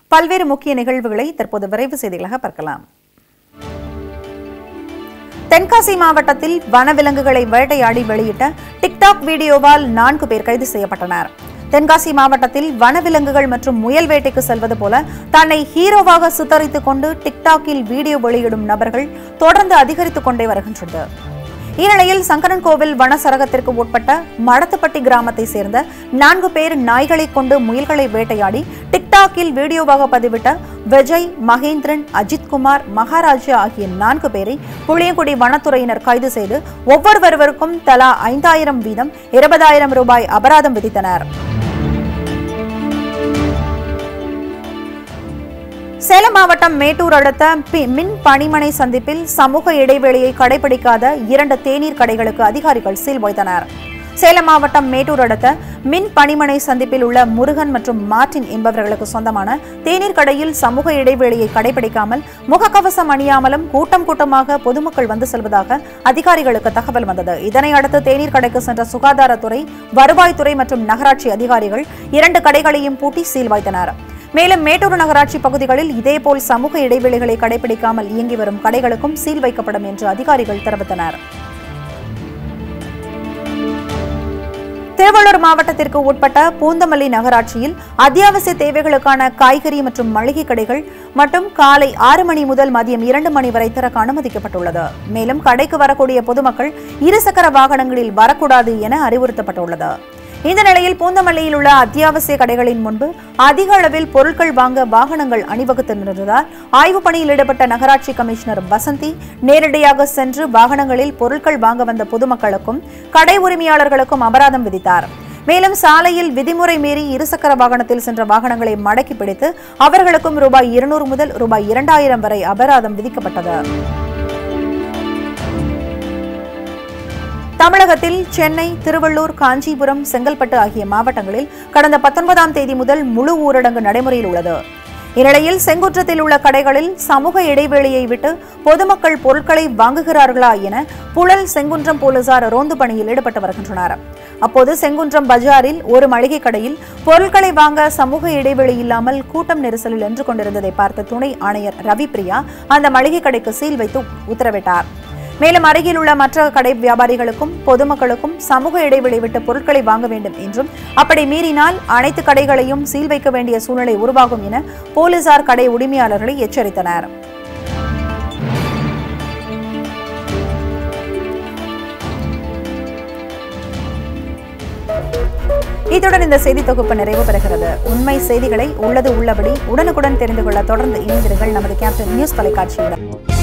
பல்வேறு முக்கிய நிகழ்வுகளை தற்போது விரைவு செய்திகளாக பார்க்கலாம் தென்காசி மாவட்டத்தில் வனவிலங்குகளை வேட்டையாடி வெளியிட்ட டிக்டாக் வீடியோவால் நான்கு பேர் கைது செய்யப்பட்டனர் தென்காசி மாவட்டத்தில் வனவிலங்குகள் மற்றும் முயல் வேட்டைக்கு செல்வது போல தன்னை ஹீரோவாக சித்தரித்துக் கொண்டு டிக்டாக்கில் வீடியோ வெளியிடும் நபர்கள் தொடர்ந்து அதிகரித்துக் கொண்டே வருகின்றது இந்நிலையில் சங்கரன்கோவில் வனசரகத்திற்கு உட்பட்ட மடத்துப்பட்டி கிராமத்தை சேர்ந்த நான்கு பேர் நாய்களை கொண்டு முயல்களை வேட்டையாடி டிக்டாக்கில் வீடியோவாக பதிவிட்ட விஜய் மகேந்திரன் அஜித்குமார் மகாராஜா ஆகிய நான்கு பேரை புளியங்குடி வனத்துறையினர் கைது செய்து ஒவ்வொருவருவருக்கும் தலா ஐந்தாயிரம் வீதம் இருபதாயிரம் ரூபாய் அபராதம் விதித்தனர் சேலம் மாவட்டம் மேட்டூர் அடுத்த பி- மின் பணிமனை சந்திப்பில் சமூக இடைவெளியை கடைபிடிக்காத இரண்டு தேநீர் கடைகளுக்கு அதிகாரிகள் சீல் வைத்தனர் சேலம் மாவட்டம் மேட்டூர் அடுத்த மின் பணிமனை சந்திப்பில் உள்ள முருகன் மற்றும் மார்டின் என்பவர்களுக்கு சொந்தமான தேநீர் கடையில் சமூக இடைவெளியை கடைபிடிக்காமல் முகக்கவசம் அணியாமலும் கூட்டம் கூட்டமாக பொதுமக்கள் வந்து செல்வதாக அதிகாரிகளுக்கு தகவல் வந்தது இதனை அடுத்து தேநீர் கடைக்கு சென்ற சுகாதாரத்துறை வருவாய்த்துறை மற்றும் நகராட்சி அதிகாரிகள் இரண்டு கடைகளையும் பூட்டி சீல் வைத்தனர் மேலும் மேட்டூர் நகராட்சி பகுதிகளில் இதேபோல் சமூக இடைவெளிகளை கடைபிடிக்காமல் இயங்கி வரும் கடைகளுக்கும் சீல் வைக்கப்படும் என்று அதிகாரிகள் தெரிவித்தனர் திருவள்ளூர் மாவட்டத்திற்கு உட்பட்ட பூந்தமல்லி நகராட்சியில் அத்தியாவசிய தேவைகளுக்கான காய்கறி மற்றும் மளிகை கடைகள் மற்றும் காலை ஆறு மணி முதல் மதியம் இரண்டு மணி வரை திறக்க அனுமதிக்கப்பட்டுள்ளது மேலும் கடைக்கு வரக்கூடிய பொதுமக்கள் இருசக்கர வாகனங்களில் வரக்கூடாது என அறிவுறுத்தப்பட்டுள்ளது இந்த நிலையில் பூந்தமல்லியில் உள்ள அத்தியாவசிய கடைகளின் முன்பு அதிக அளவில் பொருட்கள் வாங்க வாகனங்கள் அணிவகுத்து நின்றதால் ஆய்வுப் பணியில் ஈடுபட்ட நகராட்சி கமிஷனர் வசந்தி நேரடியாக சென்று வாகனங்களில் பொருட்கள் வாங்க வந்த பொதுமக்களுக்கும் கடை உரிமையாளர்களுக்கும் அபராதம் விதித்தார் மேலும் சாலையில் விதிமுறை மீறி இருசக்கர வாகனத்தில் சென்ற வாகனங்களை மடக்கி பிடித்து அவர்களுக்கும் ரூபாய் இருநூறு முதல் ரூபாய் இரண்டாயிரம் வரை அபராதம் விதிக்கப்பட்டது தமிழகத்தில் சென்னை திருவள்ளூர் காஞ்சிபுரம் செங்கல்பட்டு ஆகிய மாவட்டங்களில் கடந்த பத்தொன்பதாம் தேதி முதல் முழு ஊரடங்கு நடைமுறையில் உள்ளது இந்நிலையில் செங்குன்றத்தில் உள்ள கடைகளில் சமூக இடைவெளியை விட்டு பொதுமக்கள் பொருட்களை வாங்குகிறார்களா என புழல் செங்குன்றம் போலீசார் ரோந்து பணியில் ஈடுபட்டு வருகின்றனர் அப்போது செங்குன்றம் பஜாரில் ஒரு மளிகை கடையில் பொருட்களை வாங்க சமூக இடைவெளி இல்லாமல் கூட்டம் நெரிசலில் நின்று கொண்டிருந்ததை பார்த்த துணை ஆணையர் ரவி பிரியா அந்த மளிகை கடைக்கு சீல் வைத்து உத்தரவிட்டார் மேலும் அருகில் உள்ள மற்ற கடை வியாபாரிகளுக்கும் பொதுமக்களுக்கும் சமூக இடைவெளி விட்டு பொருட்களை வாங்க வேண்டும் என்றும் அப்படி மீறினால் அனைத்து கடைகளையும் சீல் வைக்க வேண்டிய சூழ்நிலை உருவாகும் என போலீசார் கடை உரிமையாளர்களை எச்சரித்தனர் இத்துடன் இந்த செய்தி தொகுப்பு நிறைவு பெறுகிறது உண்மை செய்திகளை உள்ளது உள்ளபடி உடனுக்குடன் தெரிந்து கொள்ள தொடர்ந்து இணைந்திருங்கள் நமது கேப்டன் நியூஸ் தொலைக்காட்சியுடன்